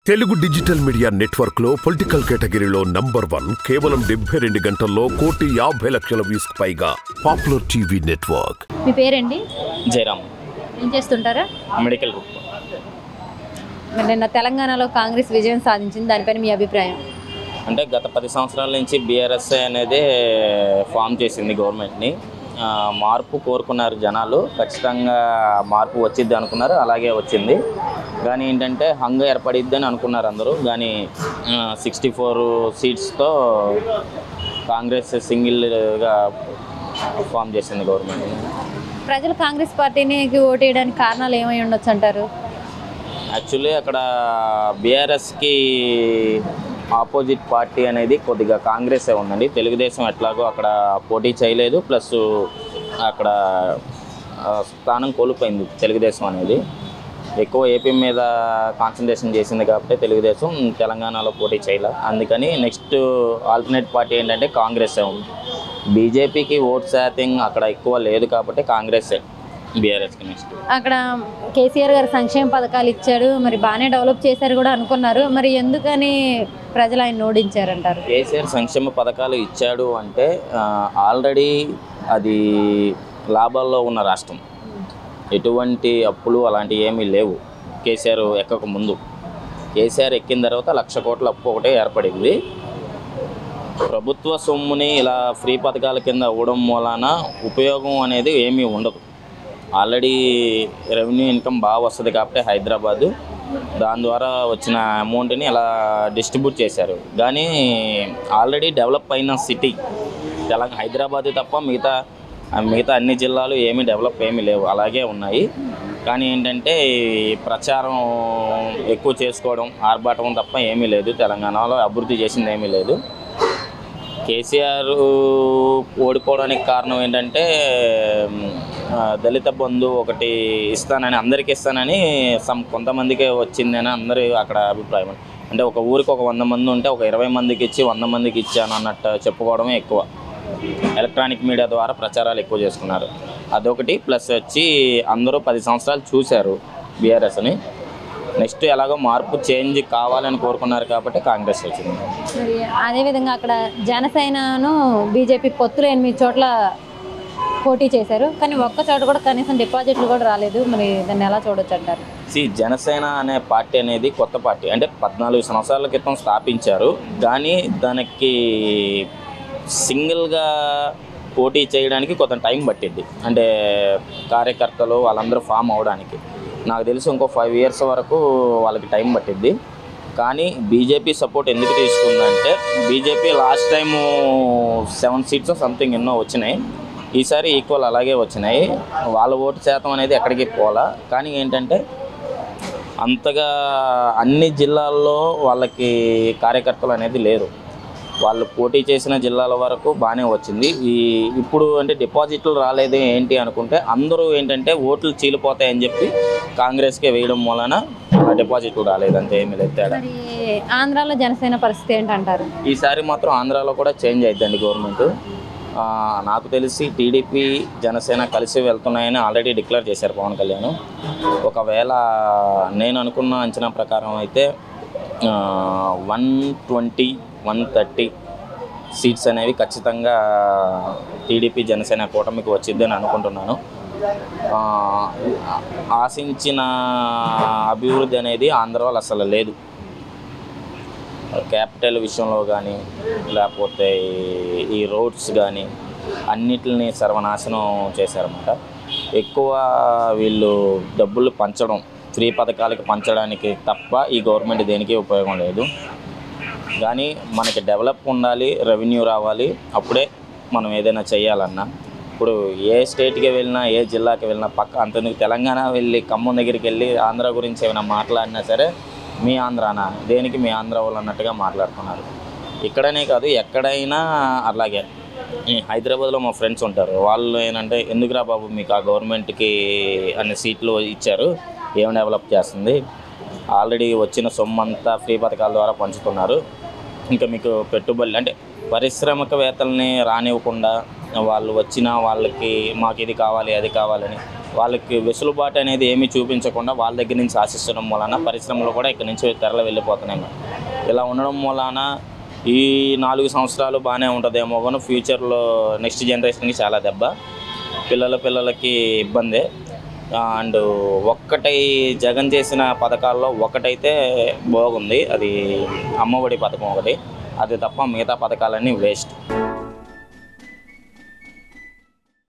Telugu digital media network లో political కేటగిరీలో number one కేవలం డెబ్బై రెండు గంటల్లో కోటి యాభై లక్షల వ్యూస్ పైగా పాపులర్ టీవీ నెట్వర్క్ మీ పేరండి జయరామ్ ఏం చేస్తుంటారా మెడికల్ రూట్ మరి నిన్న తెలంగాణలో కాంగ్రెస్ విజయం సాధించింది దానిపైన మీ అభిప్రాయం అంటే గత పది సంవత్సరాల నుంచి బీఆర్ఎస్ఐ అనేది ఫామ్ చేసింది గవర్నమెంట్ని ఆ, మార్పు కోరుకున్నారు జనాలు ఖచ్చితంగా మార్పు వచ్చిద్ది అనుకున్నారు అలాగే వచ్చింది కానీ ఏంటంటే హంగ ఏర్పడిద్ది అని అనుకున్నారు అందరూ కానీ సిక్స్టీ ఫోర్ సీట్స్తో కాంగ్రెస్ సింగిల్గా ఫామ్ చేసింది గవర్నమెంట్ ప్రజలు కాంగ్రెస్ పార్టీని ఓటేయడానికి కారణాలు ఏమై ఉండొచ్చు అంటారు యాక్చువల్లీ అక్కడ బీఆర్ఎస్కి ఆపోజిట్ పార్టీ అనేది కొద్దిగా కాంగ్రెసే ఉందండి తెలుగుదేశం ఎట్లాగో అక్కడ పోటీ చేయలేదు ప్లస్ అక్కడ ఆ, స్థానం కోల్పోయింది తెలుగుదేశం అనేది ఎక్కువ ఏపీ మీద కాన్సన్ట్రేషన్ చేసింది కాబట్టి తెలుగుదేశం తెలంగాణలో పోటీ చేయలే అందుకని నెక్స్ట్ ఆల్టర్నేట్ పార్టీ ఏంటంటే కాంగ్రెసే ఉంది బీజేపీకి ఓట్ శాతం అక్కడ ఎక్కువ లేదు కాబట్టి కాంగ్రెసే బీఆర్ఎస్కి నెక్స్ట్ అక్కడ కేసీఆర్ గారు సంక్షేమ పథకాలు ఇచ్చాడు మరి బాగానే డెవలప్ చేశారు కూడా అనుకున్నారు మరి ఎందుకని ప్రజలు ఆయన ఓడించారంటారు కేసీఆర్ సంక్షేమ పథకాలు ఇచ్చాడు అంటే ఆల్రెడీ అది లాభాల్లో ఉన్న రాష్ట్రం ఎటువంటి అప్పులు అలాంటివి ఏమీ లేవు కేసీఆర్ ఎక్కక ముందు కేసీఆర్ ఎక్కిన తర్వాత లక్ష కోట్ల అప్పు ఒకటే ఏర్పడింది ప్రభుత్వ సొమ్ముని ఇలా ఫ్రీ పథకాల కింద ఇవ్వడం మూలాన ఉపయోగం అనేది ఏమీ ఉండదు ఆల్రెడీ రెవెన్యూ ఇన్కమ్ బాగా వస్తుంది కాబట్టి హైదరాబాదు దాని ద్వారా వచ్చిన అమౌంట్ని ఇలా డిస్ట్రిబ్యూట్ చేశారు కానీ ఆల్రెడీ డెవలప్ అయిన సిటీ తెలంగాణ హైదరాబాద్ తప్ప మిగతా మిగతా అన్ని జిల్లాలు ఏమీ డెవలప్ ఏమీ లేవు అలాగే ఉన్నాయి కానీ ఏంటంటే ఈ ప్రచారం ఎక్కువ చేసుకోవడం ఆర్భాటం తప్ప ఏమీ లేదు తెలంగాణలో అభివృద్ధి చేసింది ఏమీ లేదు కేసీఆర్ ఓడిపోవడానికి కారణం ఏంటంటే మ్, ఆ, దళిత బంధు ఒకటి ఇస్తానని అందరికీ ఇస్తానని సమ్ కొంతమందికే వచ్చిందని అందరి అక్కడ అభిప్రాయం అంటే ఒక ఊరికి ఒక వంద మంది ఉంటే ఒక ఇరవై మందికి ఇచ్చి వంద మందికి ఇచ్చాను అన్నట్టు చెప్పుకోవడమే ఎక్కువ ఎలక్ట్రానిక్ మీడియా ద్వారా ప్రచారాలు ఎక్కువ చేసుకున్నారు అదొకటి ప్లస్ వచ్చి అందరూ పది సంవత్సరాలు చూశారు బీఆర్ఎస్ని నెక్స్ట్ ఎలాగో మార్పు చేంజ్ కావాలని కోరుకున్నారు కాబట్టి కాంగ్రెస్ వచ్చింది మరి అదేవిధంగా అక్కడ జనసేనను బీజేపీ పొత్తులు ఎనిమిది చోట్ల పోటీ చేశారు కానీ ఒక్క చోట కూడా కనీసం డిపాజిట్లు కూడా రాలేదు మరి దాన్ని ఎలా చూడొచ్చు అంటారు సి జనసేన అనే పార్టీ అనేది కొత్త పార్టీ అంటే పద్నాలుగు సంవత్సరాల క్రితం స్థాపించారు కానీ దానికి సింగిల్గా పోటీ చేయడానికి కొంత టైం పట్టింది అంటే కార్యకర్తలు వాళ్ళందరూ ఫామ్ అవడానికి నాకు తెలిసి ఇంకో ఫైవ్ ఇయర్స్ వరకు వాళ్ళకి టైం పట్టింది కానీ బీజేపీ సపోర్ట్ ఎందుకు తీసుకుందంటే BJP last time seven seats something ఎన్నో వచ్చినాయి ఈసారి ఈక్వల్ అలాగే వచ్చినాయి వాళ్ళ ఓటు శాతం అనేది ఎక్కడికి పోలా కానీ ఏంటంటే అంతగా అన్ని జిల్లాల్లో వాళ్ళకి కార్యకర్తలు అనేది లేరు వాళ్ళు పోటీ చేసిన జిల్లాల వరకు బాగానే వచ్చింది ఈ ఇప్పుడు అంటే డిపాజిట్లు రాలేదు ఏంటి అనుకుంటే అందరూ ఏంటంటే ఓట్లు చీలిపోతాయని చెప్పి కాంగ్రెస్కే వేయడం వలన డిపాజిట్లు రాలేదు అంతే ఏమీ లేదు తేడా మరి ఆంధ్రాలో జనసేన పరిస్థితి ఏంటంటారు ఈసారి మాత్రం ఆంధ్రాలో కూడా చేంజ్ అయిద్దండి గవర్నమెంట్ ఆ, నాకు తెలిసి టీడీపీ జనసేన కలిసి వెళ్తున్నాయని ఆల్రెడీ డిక్లేర్ చేశారు పవన్ కళ్యాణ్ ఒకవేళ నేను అనుకున్న అంచనా ప్రకారం అయితే one twenty one thirty seats అనేవి ఖచ్చితంగా టీడీపీ జనసేన కూటమికి వచ్చిద్దని అనుకుంటున్నాను ఆ, ఆశించిన అభివృద్ధి అనేది ఆంధ్రాలో అసలు లేదు క్యాపిటల్ విషయంలో కానీ లేకపోతే ఈ- ఈ రోడ్స్ కానీ అన్నిటిని సర్వనాశనం చేశారన్నమాట ఎక్కువ వీళ్ళు డబ్బులు పంచడం ఫ్రీ పథకాలకి పంచడానికి తప్ప ఈ గవర్నమెంట్ దేనికి ఉపయోగం లేదు కానీ మనకి డెవలప్ ఉండాలి రెవెన్యూ రావాలి అప్పుడే మనం ఏదైనా చేయాలన్నా ఇప్పుడు ఏ స్టేట్కి వెళ్ళినా ఏ జిల్లాకి వెళ్ళినా పక్క అంతెందుకు తెలంగాణ వెళ్ళి ఖమ్మం దగ్గరికి వెళ్ళి ఆంధ్ర గురించి ఏమైనా మాట్లాడినా సరే మీ ఆంధ్రానా దేనికి మీ ఆంధ్ర వాళ్ళు అన్నట్టుగా మాట్లాడుతున్నారు ఇక్కడనే కాదు ఎక్కడైనా అలాగే ఈ హైదరాబాద్లో మా ఫ్రెండ్స్ ఉంటారు వాళ్ళు ఏంటంటే ఎందుకురా బాబు మీకు ఆ గవర్నమెంట్కి అన్ని సీట్లు ఇచ్చారు ఏం డెవలప్ చేస్తుంది ఆల్రెడీ వచ్చిన సొమ్ము అంతా ఫ్రీ పథకాల ద్వారా పంచుతున్నారు ఇంకా మీకు పెట్టుబడులు అంటే పారిశ్రామికవేత్తల్ని రానివ్వకుండా వాళ్ళు వచ్చిన వాళ్ళకి మాకు ఇది కావాలి అది కావాలని వాళ్ళకి వెసులుబాటు అనేది ఏమీ చూపించకుండా వాళ్ళ దగ్గర నుంచి ఆశించడం వలన పరిశ్రమలు కూడా ఇక్కడ నుంచి తెరలు వెళ్ళిపోతున్నాయి ఇలా ఉండడం వలన ఈ నాలుగు సంవత్సరాలు బాగానే ఉంటుందేమో కానీ ఫ్యూచర్లో నెక్స్ట్ జనరేషన్కి చాలా దెబ్బ పిల్లల పిల్లలకి ఇబ్బందే అండ్ ఒక్కటై జగన్ చేసిన పథకాల్లో ఒకటైతే బాగుంది అది అమ్మఒడి పథకం ఒకటి అది తప్ప మిగతా పథకాలన్నీ వేస్ట్